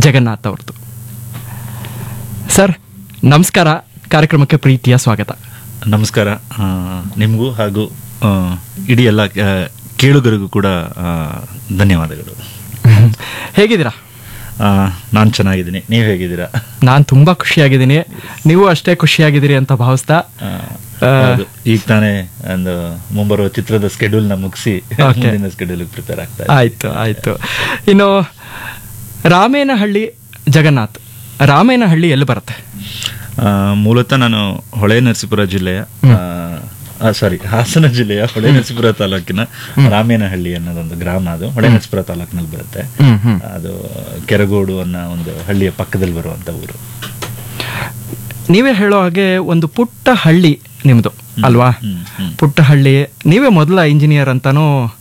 ಜಗನ್ನಾಥ್ ಅವ್ರದ್ದು ಸರ್ ನಮಸ್ಕಾರ ಕಾರ್ಯಕ್ರಮಕ್ಕೆ ಪ್ರೀತಿಯ ಸ್ವಾಗತ ನಮಸ್ಕಾರ ಆ, ನಿಮಗೂ ಹಾಗೂ ಆ, ಇಡೀ ಎಲ್ಲ ಆ, ಕೇಳುಗರಿಗೂ ಕೂಡ ಆ, ಧನ್ಯವಾದಗಳು ಹೇಗಿದ್ದೀರಾ ನಾನು ಚೆನ್ನಾಗಿದ್ದೀನಿ ನೀವು ಹೇಗಿದ್ದೀರಾ ನಾನು ತುಂಬ ಖುಷಿಯಾಗಿದ್ದೀನಿ ನೀವು ಅಷ್ಟೇ ಖುಷಿಯಾಗಿದ್ದೀರಿ ಅಂತ ಭಾವಿಸ್ತಾ ಆ, ಹೌದು. ಈಗ ತಾನೇ ಒಂದು ಮುಂಬರುವ ಚಿತ್ರದ ಸ್ಕೆಡ್ಯೂಲ್ನ ಮುಗಿಸಿ Okay. ಮುಂದಿನ ಸ್ಕೆಡ್ಯೂಲ್ ಪ್ರಿಪೇರ್ ಆಗ್ತಾ ಇದೆ. ಆಯ್ತು ಆಯ್ತು ಇನ್ನು ರಾಮೇನಹಳ್ಳಿ ಜಗನ್ನಾಥ್ ರಾಮೇನಹಳ್ಳಿ ಎಲ್ಲಿ ಬರುತ್ತೆ ಆ, ಮೂಲತಃ ನಾನು ಹೊಳೆ ನರಸೀಪುರ ಜಿಲ್ಲೆಯ ಸಾರಿ ಹಾಸನ ಜಿಲ್ಲೆಯ ಹೊಳೆ ನರಸೀಪುರ ತಾಲೂಕಿನ ರಾಮೇನಹಳ್ಳಿ ಅನ್ನೋದೊಂದು ಗ್ರಾಮ ಅದು ಹೊಳೆ ನರಸೀಪುರ ತಾಲೂಕಿನಲ್ಲಿ ಬರುತ್ತೆ ಹ್ಮ್ ಹ್ಮ್ ಅದು ಕೆರಗೋಡು ಅನ್ನೋ ಒಂದು ಹಳ್ಳಿಯ ಪಕ್ಕದಲ್ಲಿ ಬರುವಂತ ಊರು ನೀವೇ ಹೇಳೋ ಹಾಗೆ ಒಂದು ಪುಟ್ಟ ಹಳ್ಳಿ ನಿಮ್ದು ಅಲ್ವಾ ಹ್ಮ್, ಹ್ಮ್. ಪುಟ್ಟ ಹಳ್ಳಿ ನೀವೇ ಮೊದಲ ಇಂಜಿನಿಯರ್ ಅಂತಾನೂ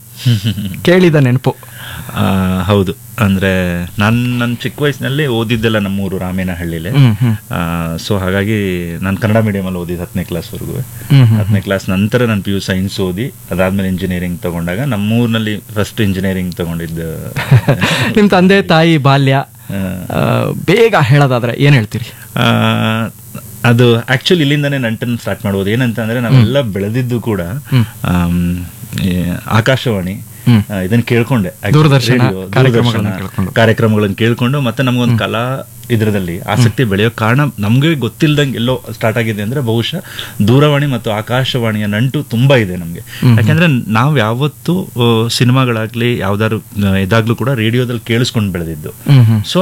ಕೇಳಿದ ನೆನಪು ಆ, ಹೌದು ಅಂದ್ರೆ ನಾನು ನನ್ನ ಚಿಕ್ಕ ವಯಸ್ಸಿನಲ್ಲಿ ಓದಿದ್ದೆಲ್ಲ ನಮ್ಮೂರು ರಾಮೇನಹಳ್ಳಿಲೆ ಹ್ಮ್ ಹ್ಮ್ ಸೊ ಹಾಗಾಗಿ ನಾನು ಕನ್ನಡ ಮೀಡಿಯಮಲ್ಲಿ ಓದಿದ್ದು ಹತ್ತನೇ ಕ್ಲಾಸ್ವರೆಗೂ ಹ್ಮ್ ಹ್ಮ್ ಹತ್ತನೇ ಕ್ಲಾಸ್ ನಂತರ ನಾನು ಪಿ ಯು ಸೈನ್ಸ್ ಓದಿ ಅದಾದ್ಮೇಲೆ ಇಂಜಿನಿಯರಿಂಗ್ ತಗೊಂಡಾಗ ನಮ್ಮೂರಿನಲ್ಲಿ ಫಸ್ಟ್ ಇಂಜಿನಿಯರಿಂಗ್ ತಗೊಂಡಿದ್ದು ನಿಮ್ ತಂದೆ ತಾಯಿ ಬಾಲ್ಯ ಆ, ಆ, ಬೇಗ ಹೇಳೋದಾದ್ರೆ ಏನ್ ಹೇಳ್ತೀರಿ ಆ, ಅದು ಆಕ್ಚುಲಿ ಇಲ್ಲಿಂದಾನೇ ನಂಟನ್ನು ಸ್ಟಾರ್ಟ್ ಮಾಡ್ಬೋದು ಏನಂತ ಅಂದ್ರೆ ನಾವೆಲ್ಲ ಬೆಳೆದಿದ್ದು ಕೂಡ ಆಮ್, ಈ ಆಕಾಶವಾಣಿ ಹ್ಮ್. ಆ, ಇದನ್ನ ಕೇಳ್ಕೊಂಡೆ Actually, ದೂರದರ್ಶನ radio, ಕಾರ್ಯಕ್ರಮಗಳನ್ನ ದೂರದರ್ಶನ ಕೇಳ್ಕೊಂಡು. ಕಾರ್ಯಕ್ರಮಗಳನ್ನು ಕೇಳ್ಕೊಂಡು ಮತ್ತೆ ನಮಗೊಂದು ಕಲಾ ಇದರದಲ್ಲಿ ಆಸಕ್ತಿ ಬೆಳೆಯೋ ಕಾರಣ ನಮ್ಗೆ ಗೊತ್ತಿಲ್ದಂಗೆ ಎಲ್ಲೋ ಸ್ಟಾರ್ಟ್ ಆಗಿದೆ ಅಂದ್ರೆ ಬಹುಶಃ ದೂರವಾಣಿ ಮತ್ತು ಆಕಾಶವಾಣಿಯ ನಂಟು ತುಂಬಾ ಇದೆ ನಮ್ಗೆ ಯಾಕಂದ್ರೆ ನಾವು ಯಾವತ್ತು ಆ, ಸಿನಿಮಾಗಳಾಗ್ಲಿ ಯಾವ್ದಾದ್ರು ಆ, ಇದಾಗ್ಲೂ ಕೂಡ ರೇಡಿಯೋದಲ್ಲಿ ಕೇಳಿಸ್ಕೊಂಡು ಬೆಳೆದಿದ್ದು ಹ್ಮ್ ಹ್ಮ್ ಸೊ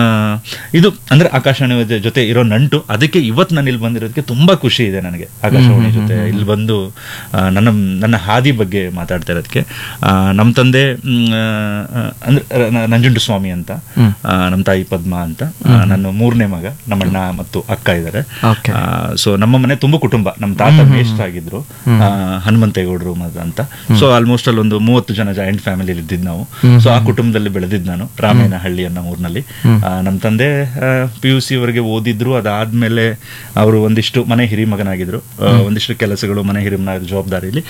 ಇದು ಅಂದ್ರೆ ಆಕಾಶವಾಣಿ ಜೊ- ಜೊತೆ ಇರೋ ನಂಟು ಅದಕ್ಕೆ ಇವತ್ತು ನಾನು ಇಲ್ಲಿ ಬಂದಿರೋದಕ್ಕೆ ತುಂಬಾ ಖುಷಿ ಇದೆ ನನಗೆ ಆಕಾಶವಾಣಿ ಜೊತೆ ಇಲ್ಲಿ ಬಂದು ಆ, ನನ್ನ ನನ್ನ ಹಾದಿ ಬಗ್ಗೆ ಮಾತಾಡ್ತಾ ಇರೋದಕ್ಕೆ ಆ, ನಮ್ಮ ತಂದೆ ಮ್, ಆ, ಅಂದ್ರೆ ರ- ನಂಜುಂಡು ಸ್ವಾಮಿ ಅಂತ ಆ, ನಮ್ಮ ತಾಯಿ ಪದ್ಮ ಅಂತ ಆ, ನನ್ನ ಮೂರನೇ ಮಗ ನಮ್ಮಣ್ಣ ಮತ್ತು ಅಕ್ಕ ಇದ್ದಾರೆ Okay. ಸೊ ನಮ್ಮ ಮನೆ ತುಂಬಾ ಕುಟುಂಬ ನಮ್ಮ ತಾತ ಮೇಷ್ಟ್ ಆಗಿದ್ರು ಆ, ಹನುಮಂತೇಗೌಡರು ಮತ್ತು ಅಂತ ಸೊ ಆಲ್ಮೋಸ್ಟ್ ಅಲ್ಲಿ ಒಂದು ಮೂವತ್ತು ಜನ ಜಾಯಿಂಟ್ ಫ್ಯಾಮಿಲಿ ಇದ್ದಿದ್ದು ನಾವು ಸೊ ಆ ಕುಟುಂಬದಲ್ಲಿ ಬೆಳೆದಿದ್ದು ನಾನು ರಾಮೇನಹಳ್ಳಿ ಅನ್ನೋ ಊರಿನಲ್ಲಿ ಆ, ನಮ್ಮ ತಂದೆ ಪಿ ಯು ಸಿ ವರೆಗೆ ಓದಿದ್ರು ಅದಾದ್ಮೇಲೆ ಅವರು ಒಂದಿಷ್ಟು ಮನೆ ಹಿರಿ ಮಗನಾಗಿದ್ರು ಆ, ಒಂದಿಷ್ಟು ಕೆಲಸಗಳು ಮನೆ ಹಿರಿಮನ ಜವಾಬ್ದಾರಿಲಿ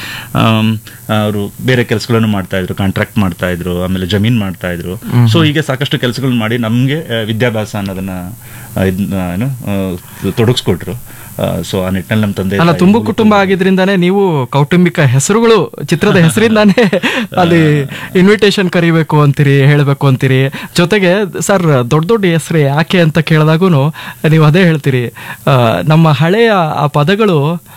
ಅವರು ಬೇರೆ ಕೆಲಸಗಳನ್ನು ಮಾಡ್ತಾ ಇದ್ರು ಕಾಂಟ್ರಾಕ್ಟ್ ಮಾಡ್ತಾ ಇದ್ರು ಆಮೇಲೆ ಜಮೀನ್ ಮಾಡ್ತಾ ಇದ್ರು ಸೊ ಹೀಗೆ ಸಾಕಷ್ಟು ಕೆಲಸಗಳನ್ನ ಮಾಡಿ ನಮ್ಗೆ ಆ, ವಿದ್ಯಾಭ್ಯಾಸ ಅನ್ನೋದನ್ನ ಆ, ಇದ್ನ ಏನು ಆ, ತೊಡಗಿಸ್ಕೊಟ್ರು ಸೊ ಆ ನಿಟ್ಟಿನಲ್ಲಿ ನಮ್ಮ ತಂದೆ ಅಲ್ಲ ತಾಯಿ ತುಂಬು ಕುಟುಂಬ ಆಗಿದ್ರಿಂದಾನೇ ನೀವು ಕೌಟುಂಬಿಕ ಹೆಸರುಗಳು ಚಿತ್ರದ ಹೆಸರಿಂದಾನೇ ಅಲ್ಲಿ ಇನ್ವಿಟೇಷನ್ ಕರಿಬೇಕು ಅಂತೀರಿ ಹೇಳಬೇಕು ಅಂತೀರಿ ಜೊತೆಗೆ ಸರ್ ದೊಡ್ಡ ದೊಡ್ಡ ಹೆಸರು ಯಾಕೆ ಅಂತ ಕೇಳಿದಾಗೂ ನೀವು ಅದೇ ಹೇಳ್ತೀರಿ ಆ, ನಮ್ಮ ಹಳೆಯ ಆ ಪದಗಳು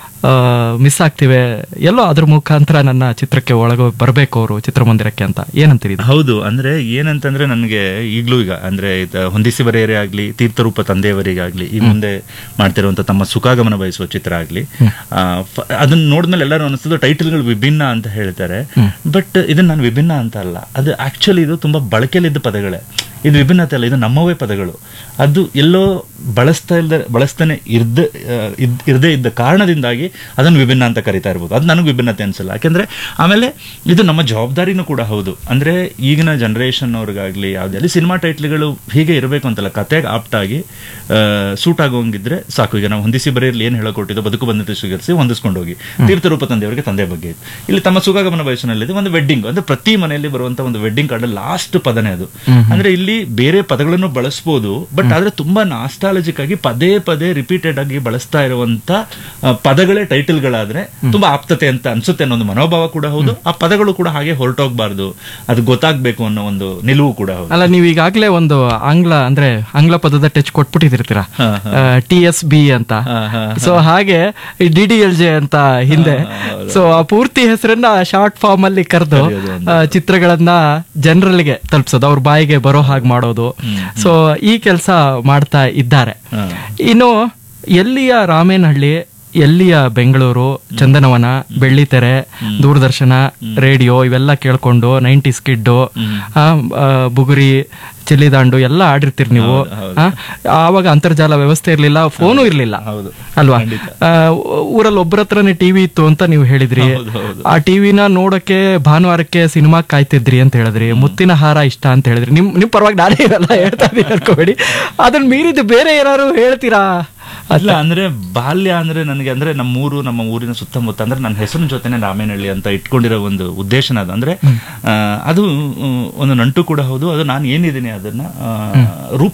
ಮಿಸ್ ಆಗ್ತಿವೆ ಎಲ್ಲೋ ಅದ್ರ ಮುಖಾಂತರ ನನ್ನ ಚಿತ್ರಕ್ಕೆ ಒಳಗೆ ಬರಬೇಕು ಅವರು ಚಿತ್ರಮಂದಿರಕ್ಕೆ ಅಂತ ಏನಂತೀರಿ ಇದು? ಹೌದು ಅಂದ್ರೆ ಏನಂತಂದ್ರೆ ನನಗೆ ಈಗಲೂ ಈಗ ಅಂದ್ರೆ ಇದ ಹೊಂದಿಸಿ ಬರೆಯರೇ ಆಗ್ಲಿ ತೀರ್ಥರೂಪ ತಂದೆಯವರಿಗಾಗ್ಲಿ ಈ ಮುಂದೆ ಮಾಡ್ತಿರುವಂತ ತಮ್ಮ ಸುಖಾಗಮನ ಬಯಸುವ ಚಿತ್ರ ಆಗ್ಲಿ ಆ, ಫ- ಅದನ್ನ ನೋಡಿದ್ಮೇಲೆ ಎಲ್ಲರೂ ಅನಿಸ್ತದೆ ಟೈಟಲ್ಗಳು ವಿಭಿನ್ನ ಅಂತ ಹೇಳ್ತಾರೆ ಬಟ್ ಇದನ್ನ ನಾನು ವಿಭಿನ್ನ ಅಂತ ಅಲ್ಲ ಅದು ಆಕ್ಚುಲಿ ಇದು ತುಂಬಾ ಬಳಕೆಯಲ್ಲಿದ್ದ ಪದಗಳೇ ಇದು ವಿಭಿನ್ನತೆ ಅಲ್ಲ ಇದು ನಮ್ಮವೇ ಪದಗಳು ಅದು ಎಲ್ಲೋ ಬಳಸ್ತಾ ಇಲ್ದ ಬಳಸ್ತಾನೆ ಇರ್ದ ಆ, ಇದ್- ಇರದೇ ಇದ್ದ ಕಾರಣದಿಂದಾಗಿ ಅದನ್ನು ವಿಭಿನ್ನ ಅಂತ ಕರಿತಾ ಇರ್ಬೋದು ಅದು ನನಗೆ ವಿಭಿನ್ನತೆ ಅನ್ಸಲ್ಲ ಯಾಕೆಂದ್ರೆ ಆಮೇಲೆ ಇದು ನಮ್ಮ ಜವಾಬ್ದಾರಿನೂ ಕೂಡ ಹೌದು ಅಂದ್ರೆ ಈಗಿನ ಜನರೇಷನ್ ಅವ್ರಿಗಾಗ್ಲಿ ಯಾವುದೇ ಅಲ್ಲಿ ಸಿನಿಮಾ ಟೈಟ್ಲ್ಗಳು ಹೀಗೆ ಇರಬೇಕು ಅಂತಲ್ಲ ಕತೆಗೆ ಆಪ್ಟ್ ಆಗಿ ಸೂಟ್ ಆಗೋಂಗಿದ್ರೆ ಸಾಕು ಈಗ ನಾವು ಹೊಂದಿಸಿ ಬರೆಯಲಿ ಏನು ಹೇಳಕೊಟ್ಟಿದ್ದು ಬದುಕು ಬಂದಂತೆ ಸ್ವೀಕರಿಸಿ ಹೊಂದಿಸ್ಕೊಂಡು ಹೋಗಿ ತೀರ್ಥರೂಪ ತಂದೆಯವರಿಗೆ ತಂದೆ ಬಗ್ಗೆ ಇತ್ತು ಇಲ್ಲಿ ತಮ್ಮ ಸುಖಾಗಮನ ವಯಸ್ಸಿನಲ್ಲಿದೆ ಒಂದು ವೆಡ್ಡಿಂಗ್ ಅಂದ್ರೆ ಪ್ರತಿ ಮನೆಯಲ್ಲಿ ಬರುವಂತ ಒಂದು ವೆಡ್ಡಿಂಗ್ ಕಾರ್ಡ್ ಲಾಸ್ಟ್ ಪದನೇ ಅದು ಅಂದ್ರೆ ಇಲ್ಲಿ ಬೇರೆ ಪದಗಳನ್ನು ಬಳಸ್ಬೋದು ಬಟ್ ಆದ್ರೆ ತುಂಬಾ ನಾಸ್ಟಾಲಜಿಕ್ ಆಗಿ ಪದೇ ಪದೇ ರಿಪೀಟೆಡ್ ಆಗಿ ಬಳಸ್ತಾ ಇರುವಂತ ಆ, ಪದಗಳೇ ಟೈಟಲ್ಗಳಾದ್ರೆ ತುಂಬಾ ಆಪ್ತತೆ ಅಂತ ಅನ್ಸುತ್ತೆ ಅನ್ನೋ ಒಂದು ಮನೋಭಾವ ಕೂಡ ಹೌದು ಆ ಪದಗಳು ಕೂಡ ಹಾಗೆ ಹೊರಟೋಗ್ಬಾರ್ದು ಅದು ಗೊತ್ತಾಗ್ಬೇಕು ಅನ್ನೋ ಒಂದು ನಿಲುವು ಕೂಡ ಹೌದು ಅಲ್ಲ ನೀವು ಈಗಾಗಲೇ ಒಂದು ಆಂಗ್ಲ ಅಂದ್ರೆ ಆಂಗ್ಲ ಪದದ ಟಚ್ ಕೊಟ್ಬಿಟ್ಟಿರ್ತೀರಾ ಹಾ, ಟಿ ಎಸ್ ಬಿ ಅಂತ ಹಾ, ಹಾ, ಸೊ ಹಾಗೆ ಡಿ ಡಿ ಎಲ್ ಜೆ ಅಂತ ಹಿಂದೆ ಸೊ ಆ ಪೂರ್ತಿ ಹೆಸರನ್ನ ಶಾರ್ಟ್ ಫಾರ್ಮ್ ಅಲ್ಲಿ ಕರೆದು ಕರೆಯೋದು ಒಂದು. ಚಿತ್ರಗಳನ್ನ ಜನರಲ್ಲಿಗೆ ತಲುಪಿಸೋದು ಅವ್ರ ಬಾಯಿಗೆ ಬರೋ ಹಾಗೆ ಮಾಡೋದು ಸೊ ಈ ಕೆಲಸ ಮಾಡ್ತಾ ಇದ್ದಾರೆ ಹಾ. ಇನ್ನು ಎಲ್ಲಿಯ ರಾಮೇನಹಳ್ಳಿ ಎಲ್ಲಿಯ ಬೆಂಗಳೂರು ಚಂದನವನ ಬೆಳ್ಳಿತೆರೆ ದೂರದರ್ಶನ ರೇಡಿಯೋ ಇವೆಲ್ಲ ಕೇಳ್ಕೊಂಡು ನೈಂಟಿ ಸ್ಕಿಡ್ಡು ಬುಗುರಿ ಚಿಲ್ಲಿದಾಂಡು ಎಲ್ಲ ಆಡಿರ್ತೀರಿ ನೀವು ಆ, ಆವಾಗ ಅಂತರ್ಜಾಲ ವ್ಯವಸ್ಥೆ ಇರಲಿಲ್ಲ ಫೋನು ಇರಲಿಲ್ಲ ಹೌದು ಅಲ್ವಾ ಆ, ಊರಲ್ಲಿ ಒಬ್ಬರ ಹತ್ರನೇ ಟಿವಿ ಇತ್ತು ಅಂತ ನೀವು ಹೇಳಿದ್ರಿ ಹೌದು, ಹೌದು. ಆ ಟಿವಿನ ನೋಡಕ್ಕೆ ಭಾನುವಾರಕ್ಕೆ ಸಿನಿಮಾ ಕಾಯ್ತಿದ್ರಿ ಅಂತ ಹೇಳಿದ್ರಿ ಮುತ್ತಿನ ಹಾರ ಇಷ್ಟ ಅಂತ ಹೇಳಿದ್ರಿ ನಿಮ್ ನಿಮ್ ಪರವಾಗಿ ನಾನೇ ಇರಲ್ಲ ಹೇಳ್ತಾ ಇದೀನಿ ಅನ್ಕೋಬೇಡಿ ಅದನ್ನ ಮೀರಿದ್ದು ಬೇರೆ ಏನಾದ್ರು ಹೇಳ್ತೀರಾ ಅಲ್ಲ ಅಂದ್ರೆ ಬಾಲ್ಯ ಅಂದ್ರೆ ನನಗೆ ಅಂದ್ರೆ ನಮ್ಮೂರು ನಮ್ಮ ಊರಿನ ಸುತ್ತಮುತ್ತ ಅಂದ್ರೆ ನನ್ನ ಹೆಸರಿನ ಜೊತೆನೆ ರಾಮೇನಹಳ್ಳಿ ಅಂತ ಇಟ್ಕೊಂಡಿರೋ ಒಂದು ಉದ್ದೇಶನ ಅದು ಅಂದ್ರೆ ಆ, ಅದು ಆ, ಒಂದು ನಂಟು ಕೂಡ ಹೌದು ಅದು ನಾನು ಏನಿದ್ದೀನಿ ಅದನ್ನ ಆ, ರೂಪ